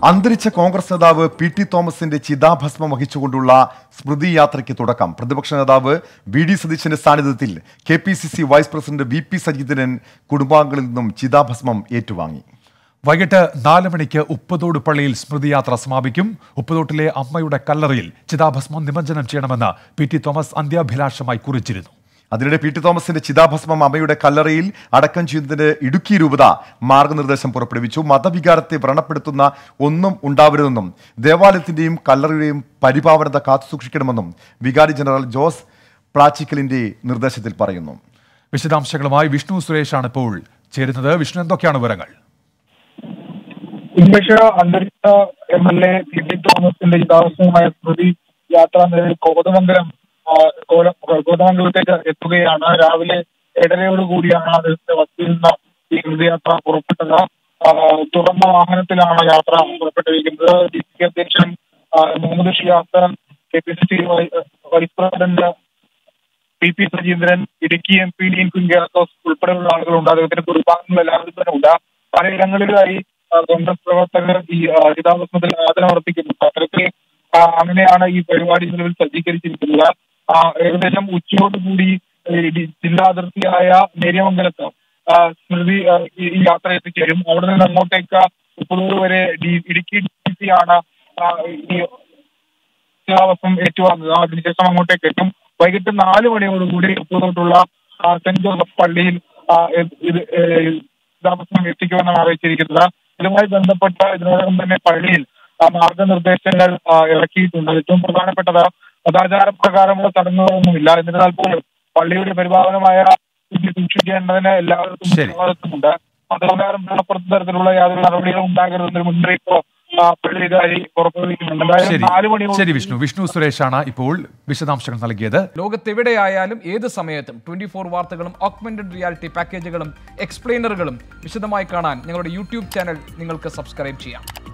അന്തരിച്ച കോൺഗ്രസ് നേതാവ് P T തോമസിന്റെ ചിതാഭസ്മം വഹിച്ചുകൊണ്ടുള്ള സ്മൃതി യാത്രയ്ക്ക് തുടക്കം പ്രതിപക്ഷ നേതാവ് വി ഡി സതീശന്റെ സാന്നിധ്യത്തിൽ K P C C vice president V P Sajeendran കുടുംബാംഗങ്ങളിൽ നിന്നും ചിതാഭസ്മം ഏറ്റുവാങ്ങി വൈകിട്ട് നാല് മണിക്ക് ഉപ്പതോട് പള്ളിയിൽ സ്മൃതിയാത്ര സമാപിക്കും ഉപ്പതോട്ടിലെ അമ്മയുടെ കല്ലറയിൽ ചിതാഭസ്മം നിമജ്ജനം ചെയ്യണമെന്ന് പി ടി തോമസ് അന്ത്യാഭിലാഷമായി കുറിച്ചിരുന്നു അതിനിടെ പി ടി തോമസിന്റെ ചിതാഭസ്മം അമ്മയുടെ കല്ലറയിൽ അടക്കം ചെയ്യുന്നതിന് ഇടുക്കി രൂപത മാർഗനിർദ്ദേശം പുറപ്പെടുവിച്ചു മതവികാരത്തെ വ്രണപ്പെടുത്തുന്ന ഒന്നും ഉണ്ടാവരുതെന്നും ദേവാലയത്തിന്റെയും കല്ലറയുടെയും പരിപാവനത കാത്തുസൂക്ഷിക്കണമെന്നും വികാരി ജനറൽ ജോസ് പ്ലാച്ചിക്കലിന്റെ നിർദ്ദേശത്തിൽ പറയുന്നു വിശദാംശങ്ങളുമായി വിഷ്ണു സുരേഷാണ് ഇപ്പോൾ ചേരുന്നത് വിഷ്ണു എന്തൊക്കെയാണ് വിവരങ്ങൾ ഇംഗ്ലീഷ് അന്തരിച്ച M L A P T തോമസിന്റെ ചിതാവസ്ഥയുമായ സ്മൃതി യാത്ര നിലവിൽ കോതമംഗലം ആ, കോല- കോതമംഗലത്തേക്ക് എത്തുകയാണ് രാവിലെ ഏഴരയോട് കൂടിയാണ് അദ്ദേഹത്തിന്റെ വസതിയിൽ നിന്ന് ഈ സ്മൃതിയാത്ര പുറപ്പെട്ടത് ആ, തുറന്ന വാഹനത്തിലാണ് യാത്ര പുറപ്പെട്ടിരിക്കുന്നത് ഡി സി അധ്യക്ഷൻ ആ, Muhammad Shiyas K P C C vice president P P Sajeendran Idukki M P Dean Kunchakos ഉൾപ്പെടെയുള്ള ആളുകളുണ്ട് അദ്ദേഹത്തിന്റെ കുടുംബാംഗങ്ങൾ എല്ലാവരും തന്നെ ഉണ്ട് പലയിടങ്ങളിലായി ആ, കോൺഗ്രസ് പ്രവർത്തകർ ഈ ആ, ചിതാഭസ്മത്തിൽ ആദരമർപ്പിക്കുന്നുണ്ട് അത്തരത്തിൽ ആ, അങ്ങനെയാണ് ഈ പരിപാടി നിലവിൽ സജ്ജീകരിച്ചിരിക്കുന്നത് ആ, ഏകദേശം ഉച്ചയോടുകൂടി ഈ ഡി- ജില്ലാ അതിർത്തിയായ നേര്യമംഗലത്ത് ആ, സ്മൃതി ആ, ഈ ഈ യാത്ര എത്തിച്ചേരും അവിടെ നിന്ന് അങ്ങോട്ടേക്ക് മുപ്പതൂറ് വരെ ഡി- ഇടുക്കി ഡി സി ആണ് ആ, ഈ ശിലാവസം ഏറ്റുവാങ്ങുക അതിനുശേഷം അങ്ങോട്ടേക്ക് എത്തും വൈകിട്ട് നാല് മണിയോടുകൂടി ഉപ്പുതോട്ടുള്ള ആ, സെന്റ് ജോസഫ് പള്ളിയിൽ ആ, ഇത് ഇത് ശിലാവസം എത്തിക്കുമെന്നാണ് അറിയിച്ചിരിക്കുന്നത് ഇതുമായി ബന്ധപ്പെട്ട് ഇതിനോടകം തന്നെ പള്ളിയിൽ ആ, മാർഗനിർദ്ദേശങ്ങൾ ആ, ഇറക്കിയിട്ടുണ്ട് ഏറ്റവും പ്രധാനപ്പെട്ടത് സദാചാര പ്രകാരമുള്ള ചടങ്ങുകളൊന്നുമില്ല എന്നിരുന്നാൽ പോലും പള്ളിയുടെ പരിപാലനമായ സ്ഥിതി സൂക്ഷിക്കേണ്ടതിന് എല്ലാവർക്കും ശരി. ഉത്തരവാദിത്വമുണ്ട് മതപ്രകാരം ബലപ്പെടുത്തുന്ന തരത്തിലുള്ള യാതൊരു നടപടികളും ഉണ്ടാകരുതെന്നൊരു മുന്നറിയിപ്പ് ആ, പള്ളി ഇതായി പുറപ്പെടുവിക്കുന്നുണ്ട് എന്തായാലും ശരി നാല് മണിയോട് ശരി വിഷ്ണു വിഷ്ണു സുരേഷാണ് ഇപ്പോൾ വിശദാംശങ്ങൾ നൽകിയത് ലോകത്തെവിടെയായാലും ഏത് സമയത്തും ട്വന്റി ഫോർ വാർത്തകളും ഓഗ്മെന്റഡ് റിയാലിറ്റി പാക്കേജുകളും എക്സ്പ്ലെയിനറുകളും വിശദമായി കാണാൻ ഞങ്ങളുടെ യൂട്യൂബ് ചാനൽ നിങ്ങൾക്ക് സബ്സ്ക്രൈബ് ചെയ്യാം